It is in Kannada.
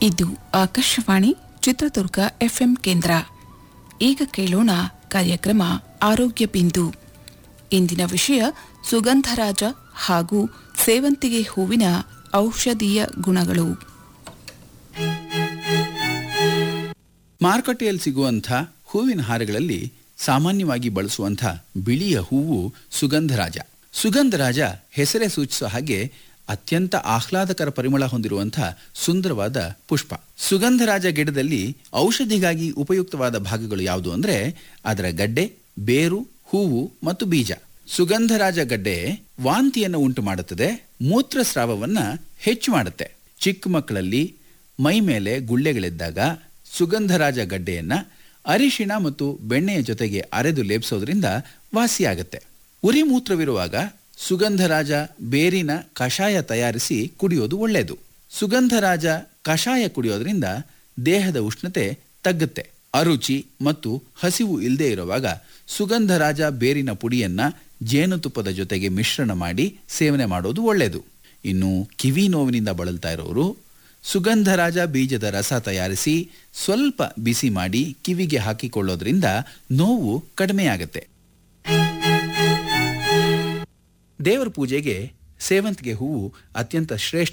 ಇದು ಆಕಾಶವಾಣಿ ಚಿತ್ರದುರ್ಗ ಎಫ್ಎಂ ಕೇಂದ್ರ ಈಗ ಕೇಳೋಣ ಕಾರ್ಯಕ್ರಮ ಆರೋಗ್ಯ ಬಿಂದು ಇಂದಿನ ವಿಷಯ ಸುಗಂಧರಾಜ ಹಾಗೂ ಸೇವಂತಿಗೆ ಹೂವಿನ ಔಷಧೀಯ ಗುಣಗಳು ಮಾರುಕಟ್ಟೆಯಲ್ಲಿ ಸಿಗುವಂಥ ಹೂವಿನ ಹಾರಗಳಲ್ಲಿ ಸಾಮಾನ್ಯವಾಗಿ ಬಳಸುವಂಥ ಬಿಳಿಯ ಹೂವು ಸುಗಂಧರಾಜ ಸುಗಂಧರಾಜ ಹೆಸರೇ ಸೂಚಿಸೋ ಹಾಗೆ ಅತ್ಯಂತ ಆಹ್ಲಾದಕರ ಪರಿಮಳ ಹೊಂದಿರುವಂಥ ಸುಂದರವಾದ ಪುಷ್ಪ ಸುಗಂಧರಾಜ ಗಿಡದಲ್ಲಿ ಔಷಧಿಗಾಗಿ ಉಪಯುಕ್ತವಾದ ಭಾಗಗಳು ಯಾವುದು ಅಂದರೆ ಅದರ ಗಡ್ಡೆ ಬೇರು ಹೂವು ಮತ್ತು ಬೀಜ ಸುಗಂಧರಾಜ ಗಡ್ಡೆ ವಾಂತಿಯನ್ನು ಉಂಟು ಮಾಡುತ್ತದೆ ಮೂತ್ರಸ್ರಾವವನ್ನ ಹೆಚ್ಚು ಮಾಡುತ್ತೆ ಚಿಕ್ಕ ಮಕ್ಕಳಲ್ಲಿ ಮೈ ಮೇಲೆ ಗುಳ್ಳೆಗಳಿದ್ದಾಗ ಸುಗಂಧರಾಜ ಗಡ್ಡೆಯನ್ನ ಅರಿಶಿಣ ಮತ್ತು ಬೆಣ್ಣೆಯ ಜೊತೆಗೆ ಅರೆದು ಲೇಪಿಸೋದ್ರಿಂದ ವಾಸಿಯಾಗುತ್ತೆ ಉರಿ ಮೂತ್ರವಿರುವಾಗ ಸುಗಂಧರಾಜ ಬೇರಿನ ಕಷಾಯ ತಯಾರಿಸಿ ಕುಡಿಯೋದು ಒಳ್ಳೆಯದು ಸುಗಂಧರಾಜ ಕಷಾಯ ಕುಡಿಯೋದ್ರಿಂದ ದೇಹದ ಉಷ್ಣತೆ ತಗ್ಗುತ್ತೆ ಅರುಚಿ ಮತ್ತು ಹಸಿವು ಇಲ್ಲದೆ ಇರುವಾಗ ಸುಗಂಧರಾಜ ಬೇರಿನ ಪುಡಿಯನ್ನ ಜೇನುತುಪ್ಪದ ಜೊತೆಗೆ ಮಿಶ್ರಣ ಮಾಡಿ ಸೇವನೆ ಮಾಡೋದು ಒಳ್ಳೆಯದು ಇನ್ನು ಕಿವಿ ನೋವಿನಿಂದ ಬಳಲ್ತಾ ಇರೋರು ಸುಗಂಧರಾಜ ಬೀಜದ ರಸ ತಯಾರಿಸಿ ಸ್ವಲ್ಪ ಬಿಸಿ ಮಾಡಿ ಕಿವಿಗೆ ಹಾಕಿಕೊಳ್ಳೋದ್ರಿಂದ ನೋವು ಕಡಿಮೆಯಾಗತ್ತೆ ದೇವರ ಪೂಜೆಗೆ ಸೇವಂತಿಗೆ ಹೂವು ಅತ್ಯಂತ ಶ್ರೇಷ್ಠ